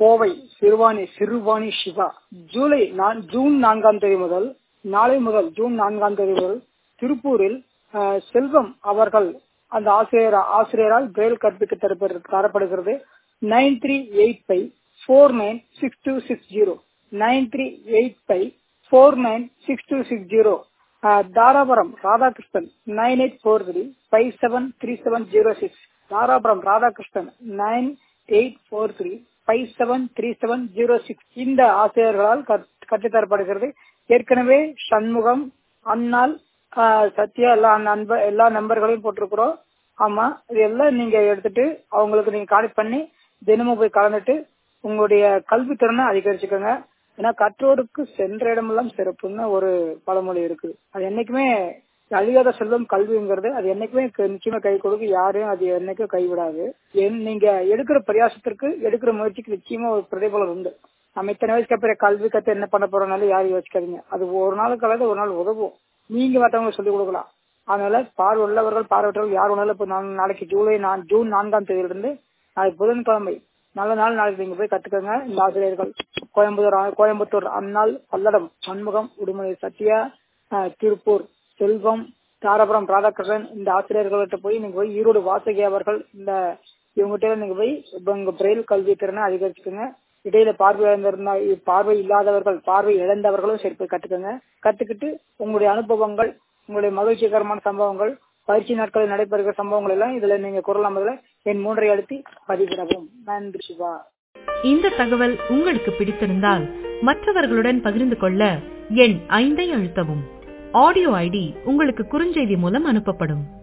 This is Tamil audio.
கோவை சிறுவாணி சிறுவாணி சிவா ஜூலை நான் ஜூன் நான்காம் தேதி முதல் நாளை முதல் ஜூன் நான்காம் தேதி முதல் திருப்பூரில் அஹ், செல்வம் அவர்கள் அந்த ஆசிரியர் ஆசிரியரால் பிரெயில் கற்பிக்க தரப்படு- தரப்படுகிறது nine three eight five four nine six two six zero nine three eight five four nine six two six zero Dharapuram Radhakrishnan nine eight four three five seven three seven zero six Dharapuram Radhakrishnan nine eight four three five seven three seven zero six இந்த ஆசிரியர்களால் கற்- கற்றுத்தரப்படுகிறது ஏற்கனவே சண்முகம் அண்ணால் ஆஹ், சத்யா எல்லா நண்பர் எல்லா நம்பர்களையும் போட்டிருக்கிறோம் ஆமா இது எல்லாம் நீங்க எடுத்துட்டு அவங்களுக்கு நீங்க கான்டெக்ட் பண்ணி தினமும் போய் கலந்துட்டு உங்களுடைய கல்வி திறனை அதிகரிச்சுக்கோங்க ஏன்னா கற்றோருக்கு சென்ற இடமெல்லாம் சிறப்புன்னு ஒரு பழமொழி இருக்குது அது என்னைக்குமே அழியாத செல்வம் கல்விங்கிறது அது என்னைக்குமே க- நிச்சயமா கை கொடுக்கு யாரையும் அது என்னைக்கும் கைவிடாது என்- நீங்க எடுக்கிற பிரயாசத்திற்கு எடுக்கிற முயற்சிக்கு நிச்சயமா ஒரு பிரதிபலன் உண்டு நம்ம இத்தனை வயசுக்கு அப்புறம் கல்வி கத்து என்ன பண்ண போறோம்னாலும் யாரும் யோசிக்காதீங்க அது ஒரு நாளுக்கு அல்லது ஒரு நாள் உதவும் நீங்க மற்றவங்க சொல்லிக் கொடுக்கலாம் அதனால பார்வை உள்ளவர்கள் பார்வையற்றவர்கள் யார் வேணாலும் இப்ப நான் நாளைக்கு ஜூலை நான் ஜூன் நான்காம் தேதியிலிருந்து நாளைக்கு புதன்கிழமை நல்ல நாள் நாளைக்கு நீங்க போய் கத்துக்கோங்க இந்த ஆசிரியர்கள் கோயம்புத்தூர் ஆ- கோயம்புத்தூர் அண்ணால் பல்லடம் சண்முகம் உடுமலை சத்யா ஆஹ், திருப்பூர் செல்வம் தாராபுரம் ராதாகிருஷ்ணன் இந்த ஆசிரியர்கள்ட்ட போய் நீங்க போய் ஈரோடு வாசகி அவர்கள் இந்த இவங்ககிட்ட நீங்க போய் இப்ப உங்க பிரெயில் கல்வி திறனை அதிகரிச்சுக்கோங்க இடையில பார்வை இழந்திருந்தா பார்வை இல்லாதவர்கள் பார்வை இழந்தவர்களும் சரி போய் கத்துக்கோங்க கத்துக்கிட்டு உங்களுடைய அனுபவங்கள் உங்களுடைய மகிழ்ச்சிகரமான சம்பவங்கள் பயிற்சி நாட்களில் நடைபெறுகிற சம்பவங்கள் எல்லாம் இதுல நீங்க குரல் அமர்ல என் மூன்றை அழுத்தி பதிவிடவும் நன்றி சிவா இந்த தகவல் உங்களுக்கு பிடித்திருந்தால் மற்றவர்களுடன் பகிர்ந்து கொள்ள எண் ஐந்தை அழுத்தவும் ஆடியோ ஐடி உங்களுக்கு குறுஞ்செய்தி மூலம் அனுப்பப்படும்